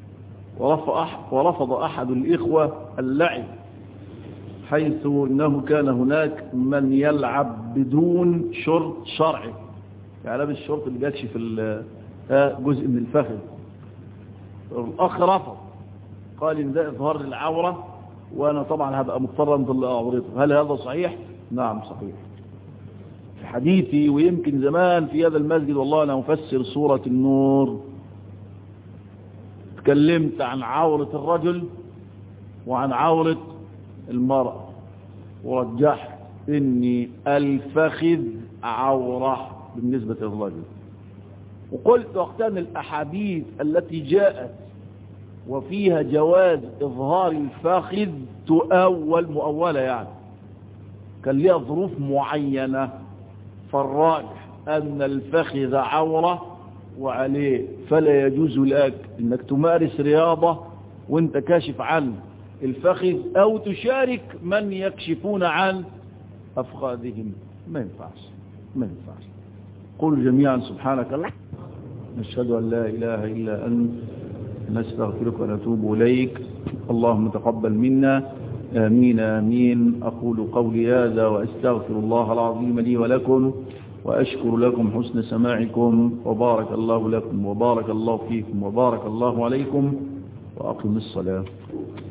ورفض أحد الإخوة اللعب حيث أنه كان هناك من يلعب بدون شرط شرعي يعني لابس الشرط اللي بيكشف جزء من الفخذ الأخ رفض قال إن ده إظهار العورة وأنا طبعا هبقى مضطر أنظر لعورته هل هذا صحيح؟ نعم صحيح في حديثي ويمكن زمان في هذا المسجد والله أنا أفسر سورة النور تكلمت عن عورة الرجل وعن عورة المرأة ورجحت اني الفخذ عورة بالنسبة للرجل وقلت وقتها الاحاديث التي جاءت وفيها جواز اظهار الفخذ تؤول مؤولة يعني كان لها ظروف معينة فالراجح ان الفخذ عوره وعليه فلا يجوز لك انك تمارس رياضة وانت كاشف عن الفخذ او تشارك من يكشفون عن افخاذهم ما ينفعش ما ينفعش قل جميعا سبحانك الله نشهد ان لا اله الا انت نستغفرك ونتوب اليك اللهم تقبل منا امين امين اقول قولي هذا واستغفر الله العظيم لي ولكم وأشكر لكم حسن سماعكم وبارك الله لكم وبارك الله فيكم وبارك الله عليكم وأقم الصلاة